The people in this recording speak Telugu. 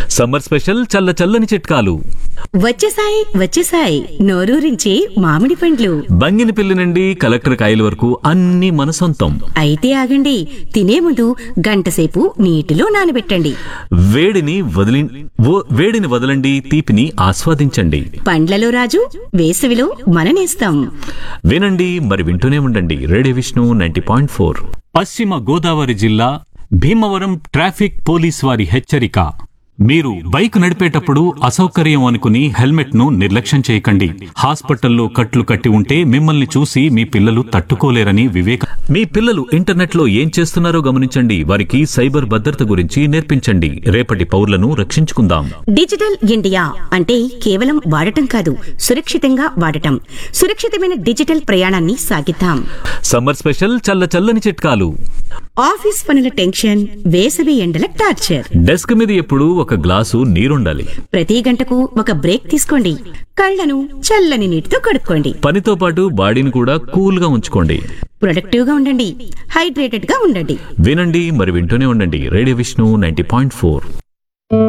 సమ్మర్ స్పెషల్ చల్ల చల్లని చిట్కాలు వచ్చేసాయి వచ్చేసాయి నోరూరించి మామిడి పండ్లు బంగిని పిల్లి నుండి కలెక్టర్ కాయల వరకు అన్ని మన సొంతం అయితే ఆగండి తినే ముందు గంటసేపు నీటిలో నానబెట్టండి వేడిని వదిలి ఓ- వేడిని వదలండి తీపిని ఆస్వాదించండి పండ్లలో రాజు వేసవిలో మననేస్తాం వినండి మరి వింటూనే ఉండండి radio Vishnu ninety point four Paschima Godavari జిల్లా భీమవరం ట్రాఫిక్ పోలీస్ వారి హెచ్చరిక మీరు బైక్ నడిపేటప్పుడు అసౌకర్యం అనుకుని హెల్మెట్ ను నిర్లక్ష్యం చేయకండి హాస్పిటల్లో కట్లు కట్టి ఉంటే మిమ్మల్ని చూసి మీ పిల్లలు తట్టుకోలేరని వివేక మీ పిల్లలు ఇంటర్నెట్ లో ఏం చేస్తున్నారో గమనించండి వారికి సైబర్ భద్రత గురించి నేర్పించండి రేపటి పౌరులను రక్షించుకుందాం డిజిటల్ ఇండియా అంటే కేవలం వాడటం కాదు సురక్షితంగా వాడటం సురక్షితమైన డిజిటల్ ప్రయాణాన్ని సాగిద్దాం సమ్మర్ స్పెషల్ చల్ల చల్లని చిట్కాలు ఆఫీస్ పనుల టెన్షన్ వేసవి ఎండల టార్చర్ డెస్క్ మీద ఎప్పుడు ఒక గ్లాసు నీరుండాలి ప్రతి గంటకు ఒక బ్రేక్ తీసుకోండి కళ్ళను చల్లని నీటితో కడుక్కోండి పనితో పాటు బాడీని కూడా కూల్ గా ఉంచుకోండి ప్రొడక్టివ్ గా ఉండండి హైడ్రేటెడ్ గా ఉండండి వినండి మరి వింటూనే ఉండండి radio Vishnu ninety point four